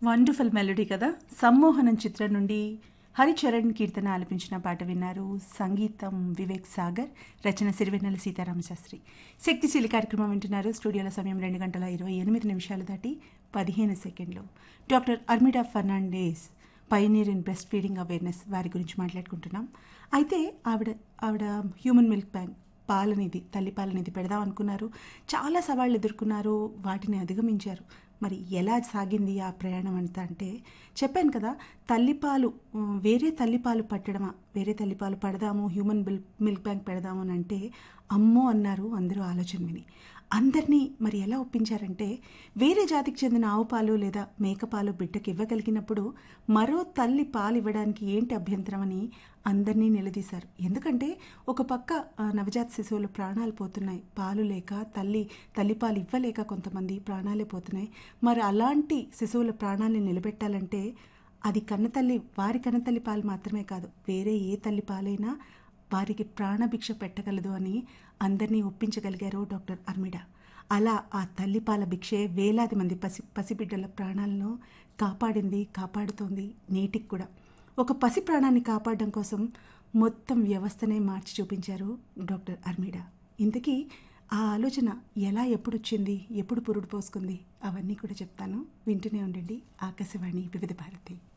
wonderful melody కదా సమ్మోహనం చిత్రం నుండి హరిచరణ్ కీర్తన ఆలపించిన పాట విన్నారు సంగీతం వివేక్ సాగర్ రచన సిరివెన్నెల సీతారామ శాస్త్రి శక్తిశీలి కార్యక్రమం వింటున్నారు స్టూడియోల సమయం రెండు గంటల ఇరవై ఎనిమిది నిమిషాలు దాటి పదిహేను సెకండ్లు doctor Armida Fernandes pioneer in breast feeding awareness వారి గురించి మాట్లాడుకుంటున్నాం అయితే ఆవిడ ఆవిడ హ్యూమన్ మిల్క్ బ్యాంక్ పాలనిధి తల్లి పాలనిధి పెడదాం అనుకున్నారు చాలా సవాళ్ళు ఎదుర్కొన్నారు వాటిని అధిగమించారు మరి ఎలా సాగింది ఆ ప్రయాణం అంతా అంటే చెప్పాను కదా తల్లిపాలు ఉమ్, వేరే తల్లిపాలు పట్టడమా వేరే తల్లిపాలు పడదాము హ్యూమన్ మిల్క్ మిల్క్ బ్యాంక్ పెడదాము అని అంటే అమ్మో అన్నారు అందరూ ఆలోచన విని అందరినీ మరి ఎలా ఒప్పించారంటే వేరే జాతికి చెందిన ఆవు పాలు లేదా మేకపాలు బిడ్డకి ఇవ్వగలిగినప్పుడు మరో తల్లి పాలు ఇవ్వడానికి ఏంటి అభ్యంతరం అని అందరినీ నిలదీశారు ఎందుకంటే ఒక పక్క ఆ, నవజాత శిశువులు ప్రాణాలు పోతున్నాయి పాలు లేక తల్లి తల్లిపాలు ఇవ్వలేక కొంతమంది ప్రాణాలే పోతున్నాయి మరి అలాంటి శిశువుల ప్రాణాలని నిలబెట్టాలంటే అది కన్నతల్లి వారి కన్నతల్లి పాలు మాత్రమే కాదు వేరే ఏ తల్లి పాలైనా వారికి ప్రాణభిక్ష పెట్టగలదు అని అందరినీ ఒప్పించగలిగారు డాక్టర్ అర్మిడా అలా ఆ తల్లిపాల భిక్షే వేలాది మంది పసి పసిబిడ్డల ప్రాణాలను కాపాడింది కాపాడుతోంది నేటికి కూడా ఒక పసి ప్రాణాన్ని కాపాడడం కోసం మొత్తం వ్యవస్థనే మార్చి చూపించారు డాక్టర్ అర్మిడా ఇంతకీ ఆ ఆలోచన ఎలా ఎప్పుడు వచ్చింది ఎప్పుడు పురుడు పోసుకుంది అవన్నీ కూడా చెప్తాను వింటూనే ఉండండి ఆకాశవాణి వివిధ భారతి